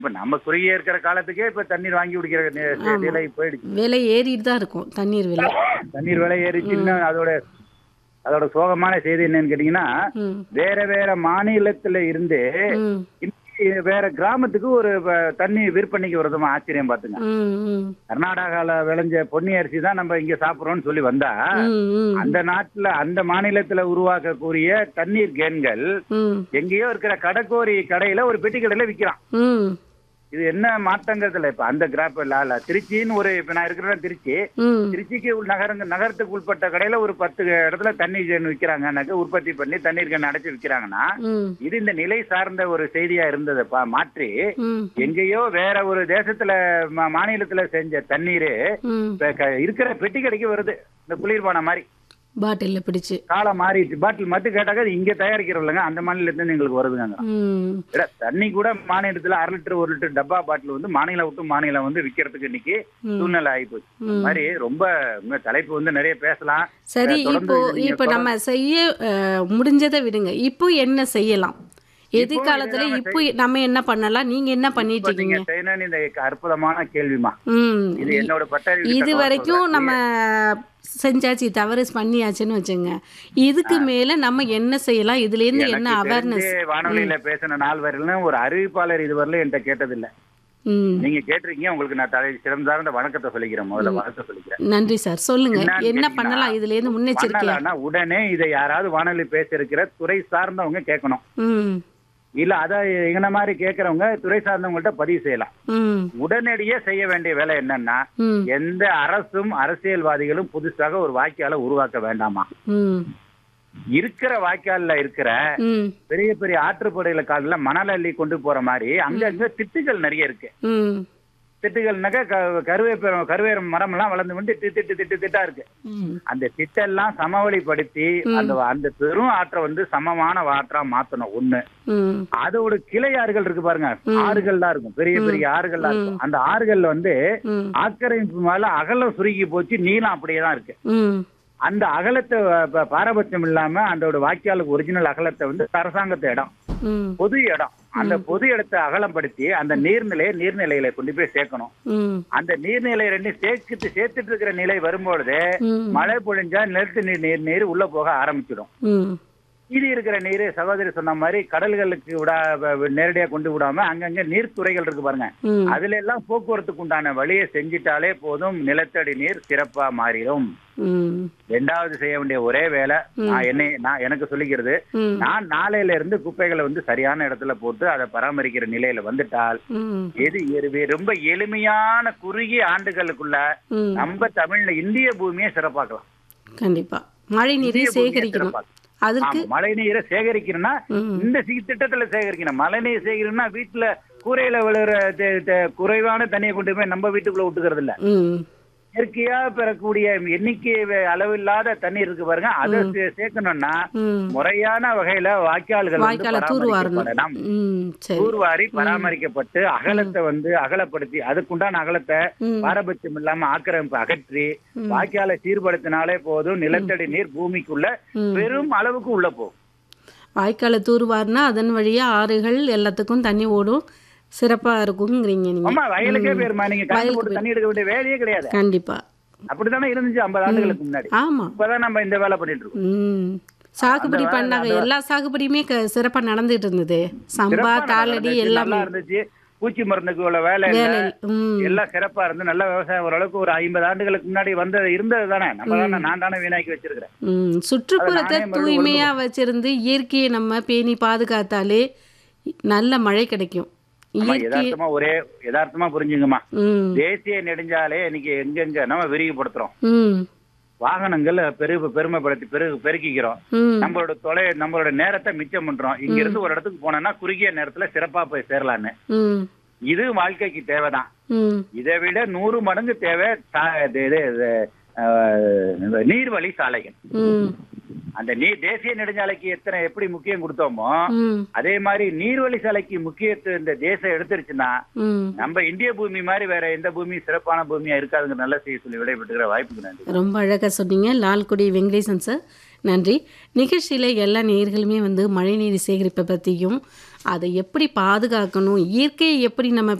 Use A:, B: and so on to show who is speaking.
A: இப்ப நம்ம குறுகிய இருக்கிற காலத்துக்கே இப்ப தண்ணீர் வாங்கி குடிக்கிற நி-
B: ஆமா.
A: நிலை போயிடுச்சு
B: விலை ஏறிட்டு தான் இருக்கும் தண்ணீர் விலை
A: தண்ணீர் விலை ஏறிச்சுன்னா அதோட அதோட சோகமான செய்தி என்னன்னு கேட்டீங்கன்னா
B: ம்
A: வேற வேற மாநிலத்துல இருந்து
B: ம்
A: இன்னைக்கு வேற கிராமத்துக்கு ஒரு வ- தண்ணி விற்பனைக்கு வருதுமா ஆச்சரியம் பாத்துங்க
B: ம் ம்
A: கர்நாடகால விளைஞ்ச பொன்னி அரிசி தான் நம்ம இங்க சாப்பிடுறோம்னு சொல்லி வந்தா
B: ம் ம்
A: அந்த நாட்டுல அந்த மாநிலத்துல உருவாக்கக்கூடிய தண்ணீர் கேன்கள்
B: ம்
A: எங்கேயோ இருக்கிற கடற்கோரி கடையில ஒரு பெட்டி கடையில விக்கிறான்
B: ம்
A: இது என்ன மாற்றங்கிறதுல இப்ப அந்த கிராப் இல்ல திருச்சின்னு ஒரு இப்ப நான் இருக்கிறேன் திருச்சி
B: ம்
A: திருச்சிக்கு உள் நகரங்க நகரத்துக்கு உட்பட்ட கடையில ஒரு பத்து இடத்துல தண்ணி கேன் விற்கிறாங்கன்னாக்க உற்பத்தி பண்ணி தண்ணீர் கேன் அடைச்சு விற்கிறாங்கன்னா
B: ம்
A: இது இந்த நிலை சார்ந்த ஒரு செய்தியா இருந்ததை பா- மாற்றி
B: ம்
A: எங்கேயோ வேற ஒரு தேசத்துல மா- மாநிலத்துல செஞ்ச தண்ணீர்
B: ம்
A: இப்ப க- இருக்கிற பெட்டி கடைக்கு வருது இந்த குளிர்பானம் மாதிரி
B: பாட்டிலில் பிடிச்சு
A: காலம் மாறிடுச்சு பாட்டில் மட்டும் கேட்டாக்க அது இங்க தயாரிக்கிறோம்லங்க அந்த மாநிலத்துல இருந்து எங்களுக்கு வருதுங்க
B: ம்
A: இல்ல, தண்ணி கூட மாநிலத்துல அரை லிட்டர் ஒரு லிட்டர் டப்பா பாட்டில் வந்து மாநிலம் விட்டு மாநிலம் வந்து விக்கிறதுக்கு இன்னைக்கு
B: ம்.
A: சூழ்நிலை ஆயிப்போச்சு இந்த
B: ம்.
A: மாதிரி ரொம்ப உங்க தலைப்பு வந்து நிறைய பேசலாம்
B: சரி
A: தொடர்ந்து
B: இப்போ
A: இது நீங்க
B: இப்போ நம்ம செய்ய அஹ், முடிஞ்சதை விடுங்க இப்போ என்ன செய்யலாம் எதிர்காலத்துல
A: நாம
B: இப்போ நம்ம என்ன பண்ணலாம் நீங்க என்ன பண்ணிட்டு
A: இப்ப நீங்க
B: இருக்கீங்க
A: செய்யணும்னு இந்த அற்புதமான கேள்விமா
B: ம்
A: இது என்னோட பட்டறிவு
B: இது
A: தகவல்
B: வரைக்கும்
A: சொல்றேன்.
B: நம்ம செஞ்சாச்சு தவறு பண்ணியாச்சுன்னு வச்சுங்க இதுக்கு மேல நம்ம என்ன செய்யலாம் இதுல இருந்து என்ன
A: எனக்கு
B: அவேர்னஸ்
A: தெரிஞ்சு வானொலியில பேசின நாள் வரையிலும் ஒரு அறிவிப்பாளர் இதுவரையிலும் என்கிட்ட கேட்டதில்ல
B: ம்
A: நீங்க கேட்டிருக்கீங்க உங்களுக்கு நான் தலை சிறந்தார்ந்த வணக்கத்தை சொல்லிக்கிறேன் முதல்ல வணக்கம் சொல்லிக்கிறேன்
B: நன்றி சார் சொல்லுங்க
A: என்னன்னு
B: என்ன
A: கேட்டீங்கன்னா,
B: பண்ணலாம் இதுல இருந்து முன்னெச்சரிக்கையா
A: பண்ணலாம்னா உடனே இதை யாராவது வானொலி பேச இருக்கிற துறை சார்ந்தவங்க கேட்கணும்
B: ம்
A: இல்ல அத எங்கன மாதிரி கேட்கறவங்க துறை சார்ந்தவங்கள்ட்ட பதிவு செய்யலாம்
B: ம்
A: உடனடியே செய்ய வேண்டிய வேலை என்னன்னா
B: ம்
A: எந்த அரசும் அரசியல்வாதிகளும் புதுசாக ஒரு வாய்க்காலை உருவாக்க வேண்டாமா
B: ம்
A: இருக்கிற வாய்க்கால்ல இருக்கிற
B: ம்
A: பெரிய பெரிய ஆற்றுப்படுகையில காலில மணல் அள்ளி கொண்டு போற மாதிரி அங்கங்க திட்டுகள் நிறைய இருக்கு
B: ம்
A: திட்டுகள்னாக்க க- கருவேப்ப கருவேற மரம் எல்லாம் வளர்ந்து வந்து திட்டு திட்டு திட்டு திட்டா இருக்கு
B: ம்
A: அந்த திட்டெல்லாம் சமவெளிப்படுத்தி அந்த அந்த பெரும் ஆற்றை வந்து சமமான ஆற்றா மாத்தணும் ஒண்ணு
B: ம்
A: அதோட கிளை ஆறுகள் இருக்கு பாருங்க ஆறுகள்லாம் இருக்கும் பெரிய பெரிய ஆறுகள்லாம் இருக்கும் அந்த ஆறுகள்ல வந்து
B: ம்
A: ஆக்கிரமிப்பு மேல அகலம் சுருங்கி போச்சு நீளம் அப்படியே தான் இருக்கு
B: ம்
A: அந்த அகலத்தை ப- பாரபட்சம் இல்லாம அதோட வாய்க்காலுக்கு ஒரிஜினல் அகலத்தை வந்து அரசாங்கத்து இடம்
B: ம்
A: பொது இடம் அந்த பொது இடத்தை அகலப்படுத்தி அந்த நீர்நிலையை நீர்நிலையில கொண்டு போய் சேர்க்கணும்
B: ம்
A: அந்த நீர்நிலை ரெண்டு சேர்த்துட்டு சேர்த்துட்டு இருக்கிற நிலை வரும்பொழுது
B: ம்
A: மழை பொழிஞ்சா நிலத்து நீர் நீர் நீர் உள்ள போக ஆரம்பிச்சிடும்
B: ம்
A: மீதி இருக்கிற நீர் சகோதரி சொன்ன மாதிரி கடல்களுக்கு விடா வ- நேரடியா கொண்டு விடாம அங்கங்க நீர்த்துறைகள் இருக்கு பாருங்க
B: ம்
A: அதுல எல்லாம் போக்குவரத்துக்கு உண்டான வழியை செஞ்சிட்டாலே போதும் நிலத்தடி நீர் சிறப்பா மாறிடும்
B: ம்
A: ரெண்டாவது செய்ய வேண்டிய ஒரே வேலை நான் என்னை நான் எனக்கு சொல்லிக்கிறது
B: ம்
A: நான் நாளையில இருந்து குப்பைகளை வந்து சரியான இடத்துல போட்டு அதை பராமரிக்கிற நிலையில வந்துட்டால்
B: ம்
A: எது எரு- ரொம்ப எளிமையான குறுகிய ஆண்டுகளுக்குள்ள
B: ம்
A: நம்ம தமிழ்ல இந்திய பூமியை சிறப்பாக்கலாம்
B: கண்டிப்பா மழை நீரை
A: இந்திய பூமியை
B: சேகரிக்கணும்
A: சிறப்பாக்கலாம்.
B: அதற்கு
A: ஆமா, மழை நீரை சேகரிக்கணும்னா
B: ம்
A: இந்த சி- திட்டத்துல சேகரிக்கணும் மழை நீர் சேகரிக்கணும்னா வீட்டுல கூரையில விழுற தே- தே- குறைவான தண்ணியை கொண்டு போய் நம்ம வீட்டுக்குள்ள விட்டுக்கிறது இல்ல
B: ம்
A: இயற்கையா பெறக்கூடிய எண்ணிக்கை வே- அளவில்லாத தண்ணீர் இருக்கு பாருங்க அதை சே- சேர்க்கணும்னா
B: ம்
A: முறையான வகையில வாய்க்கால்கள் வந்து
B: வாய்க்கால தூர்வாரணும்
A: பராமரிக்கப்படணும்
B: ம் சரி
A: தூர்வாரி பராமரிக்கப்பட்டு அகலத்தை வந்து அகலப்படுத்தி அதுக்குண்டான அகலத்தை
B: ம்
A: பாரபட்சம் இல்லாம ஆக்கிரமிப்பு அகற்றி
B: ம்.
A: வாய்க்காலை சீர்படுத்தினாலே போதும் நிலத்தடி நீர் பூமிக்குள்ள
B: ம்.
A: பெரும் அளவுக்கு உள்ள போகும்
B: வாய்க்காலை தூர்வாரினா அதன் வழியா ஆறுகள் எல்லாத்துக்கும் தண்ணி ஓடும் சிறப்பா இருக்குங்கிறீங்க நீங்க
A: ஆமா வயலுக்கே போயிருமா நீங்க கணக்கு
B: வயலுக்கு
A: போட்டு தண்ணி எடுக்க வேண்டிய வேலையே கிடையாது
B: கண்டிப்பா
A: அப்படித்தானே இருந்துச்சு ஐம்பது ஆண்டுகளுக்கு முன்னாடி
B: ஆமா
A: இப்பதான் நம்ம இந்த வேலை பண்ணிட்டு இருக்கோம்
B: ம் சாகுபடி
A: வேலை-
B: பண்ணாங்க எல்லா சாகுபடியுமே க சிறப்பா நடந்துட்டு இருந்தது சம்பா
A: சிறப்பா
B: தாளடி
A: நடந்துச்சு,
B: எல்லாமே
A: நல்லா இருந்துச்சு பூச்சி மருந்துக்கு உள்ள வேலை இல்ல
B: வேலை ம்
A: எல்லாம் சிறப்பா இருந்து நல்ல விவசாயம் ஓரளவுக்கு ஒரு ஐம்பது ஆண்டுகளுக்கு முன்னாடி வந்தது இருந்தது தானே நம்ம தானே நான் தானே வீணாக்கி வச்சிருக்கிறேன்
B: ம் சுற்றுப்புறத்தை
A: நானே மறுபடியும்
B: தூய்மையா வச்சிருந்து இயற்கையை நம்ம பேணி பாதுகாத்தாலே நல்ல மழை கிடைக்கும்
A: ஆமா,
B: இயற்கை
A: யதார்த்தமா ஒரே யதார்த்தமா புரிஞ்சுங்கம்மா
B: ம்
A: தேசிய நெடுஞ்சாலே இன்னைக்கு எங்கெங்க நம்ம விரிவுபடுத்துறோம்
B: ம்
A: வாகனங்கள் பெரு பெருமைப்படுத்தி பெரு பெருக்கிக்கிறோம்
B: ம்
A: நம்மளோட தொலை நம்மளோட நேரத்தை மிச்சம் பண்றோம் இங்க இருந்து ஒரு இடத்துக்கு போனோம்னா குறுகிய நேரத்துல சிறப்பா போய் சேரலான்னு
B: ம்
A: இது வாழ்க்கைக்கு தேவைதான்
B: ம்
A: இதை விட நூறு மடங்கு தேவை சா- இது- இது- இது, அஹ், இந்த நீர்வழி சாலைகள்
B: ம்
A: அந்த நீர் தேசிய நெடுஞ்சாலைக்கு எத்தனை எப்படி முக்கியம் கொடுத்தோமோ
B: ம்
A: அதே மாதிரி நீர்வழி சாலைக்கு முக்கியத்துவம் இந்த தேசம் எடுத்துருச்சுன்னா
B: ம்
A: நம்ம இந்திய பூமி மாதிரி வேற எந்த பூமி சிறப்பான பூமியா இருக்காதுங்க நல்ல செய்ய சொல்லி விடைபெற்றுக்கிற வாய்ப்புக்கு நன்றி
B: ரொம்ப அழகாக சொன்னீங்க லால்குடி வெங்கடேசன் சார் நன்றி நிகழ்ச்சியில் எல்லா நேயர்களுமே வந்து மழைநீர் சேகரிப்பை பற்றியும் அதை எப்படி பாதுகாக்கணும் இயற்கையை எப்படி நம்ம